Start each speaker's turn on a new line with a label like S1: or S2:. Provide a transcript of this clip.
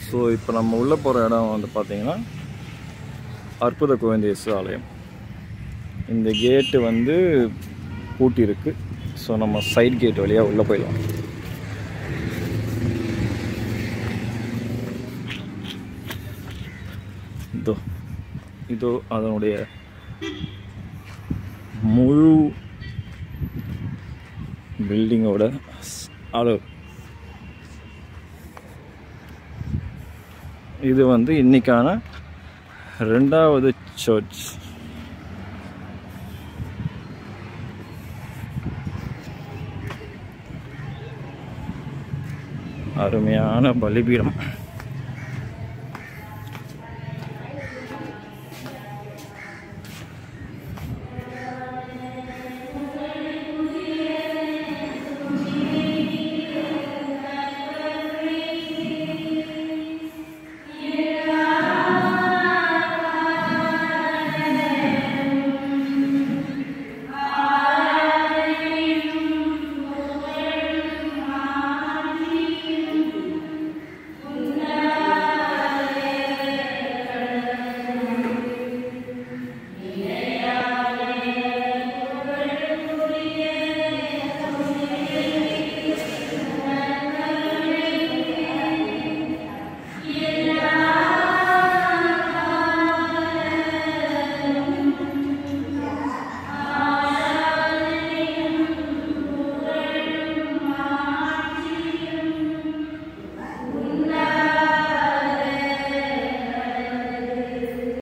S1: so இப்போ நம்ம உள்ளே போகிற இடம் வந்து பார்த்தீங்கன்னா அற்புத குழந்தையசு ஆலயம் இந்த கேட்டு வந்து பூட்டி இருக்கு ஸோ நம்ம சைட் கேட் வழியாக உள்ளே போயிடலாம் இதோ இதோ அதனுடைய முழு பில்டிங்கோட ஸ்- அளவு இது வந்து இன்னைக்கான ரெண்டாவது சர்ச் அருமையான பலிபீடம்